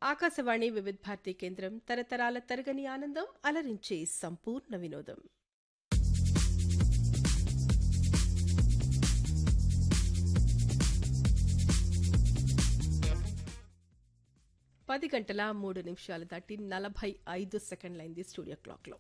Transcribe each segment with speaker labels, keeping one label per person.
Speaker 1: ఆకాశవాణి వివిధ భారతి కేంద్రం తరతరాల తరగని ఆనందం అలరించే సంపూర్ణ వినోదం పది గంటల మూడు నిమిషాలు దాటి నలభై ఐదు సెకండ్లైంది స్టూడియో క్లాక్లో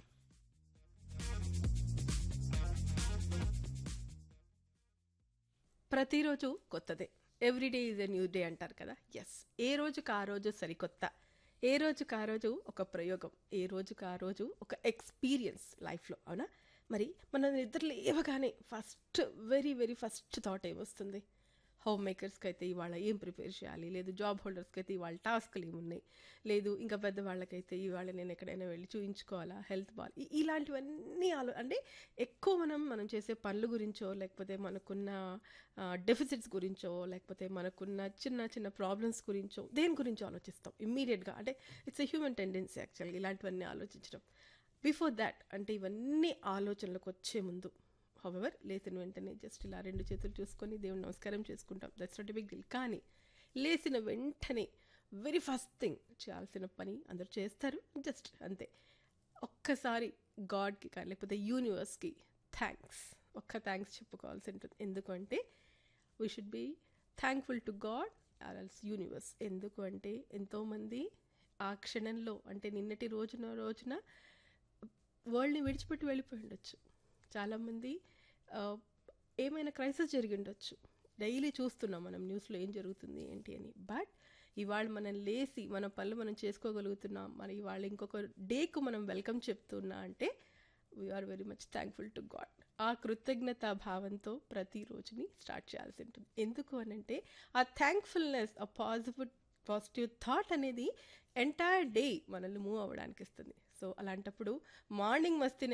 Speaker 1: ప్రతిరోజు కొత్తదే every day is a new day అంటారు కదా ఎస్ ఏ రోజుకి ఆ రోజు సరికొత్త ఏ రోజుకి ఆ రోజు ఒక ప్రయోగం ఏ రోజుకి ఆ రోజు ఒక ఎక్స్పీరియన్స్ లైఫ్లో అవునా మరి మన నిద్ర లేవగానే first very very first thought ఏమొస్తుంది హోమ్ మేకర్స్కి అయితే ఇవాళ ఏం ప్రిపేర్ చేయాలి లేదు జాబ్ హోల్డర్స్కి అయితే ఇవాళ టాస్క్లు ఏమున్నాయి లేదు ఇంకా పెద్దవాళ్ళకైతే ఇవాళ నేను ఎక్కడైనా వెళ్ళి చూయించుకోవాలా హెల్త్ బాల్ ఇలాంటివన్నీ ఆలో అంటే ఎక్కువ మనం మనం చేసే పనుల గురించో లేకపోతే మనకున్న డెఫిసిట్స్ గురించో లేకపోతే మనకున్న చిన్న చిన్న ప్రాబ్లమ్స్ గురించో దేని గురించో ఆలోచిస్తాం ఇమ్మీడియట్గా అంటే ఇట్స్ ఎ హ్యూమన్ టెండెన్సీ యాక్చువల్గా ఇలాంటివన్నీ ఆలోచించడం బిఫోర్ దాట్ అంటే ఇవన్నీ ఆలోచనలకు వచ్చే ముందు హవెవర్ లేచిన వెంటనే జస్ట్ ఇలా రెండు చేతులు చూసుకొని దేవుని నమస్కారం చేసుకుంటాం దట్స్ నాట్ బిగ్ డీల్ కానీ లేచిన వెంటనే వెరీ ఫస్ట్ థింగ్ చేయాల్సిన పని అందరూ చేస్తారు జస్ట్ అంతే ఒక్కసారి గాడ్కి కానీ లేకపోతే యూనివర్స్కి థ్యాంక్స్ ఒక్క థ్యాంక్స్ చెప్పుకోవాల్సి ఉంటుంది ఎందుకంటే we should be thankful to God or else universe ఎందుకు అంటే ఎంతోమంది ఆ క్షణంలో అంటే నిన్నటి రోజున రోజున వరల్డ్ని విడిచిపెట్టి వెళ్ళిపోయి ఉండొచ్చు చాలామంది ఏమైనా క్రైసిస్ జరిగి ఉండొచ్చు డైలీ చూస్తున్నాం మనం న్యూస్లో ఏం జరుగుతుంది ఏంటి అని బట్ ఇవాళ మనం లేసి మన పనులు మనం చేసుకోగలుగుతున్నాం మరి ఇవాళ ఇంకొక డేకు మనం వెల్కమ్ చెప్తున్నా అంటే we are very much thankful to God ఆ కృతజ్ఞత భావంతో ప్రతి రోజుని స్టార్ట్ చేయాల్సి ఉంటుంది ఎందుకు అనంటే ఆ థ్యాంక్ఫుల్నెస్ ఆ పాజిటివ్ పాజిటివ్ థాట్ అనేది ఎంటైర్ డే మనల్ని మూవ్ అవ్వడానికి ఇస్తుంది సో అలాంటప్పుడు మార్నింగ్ మస్తీ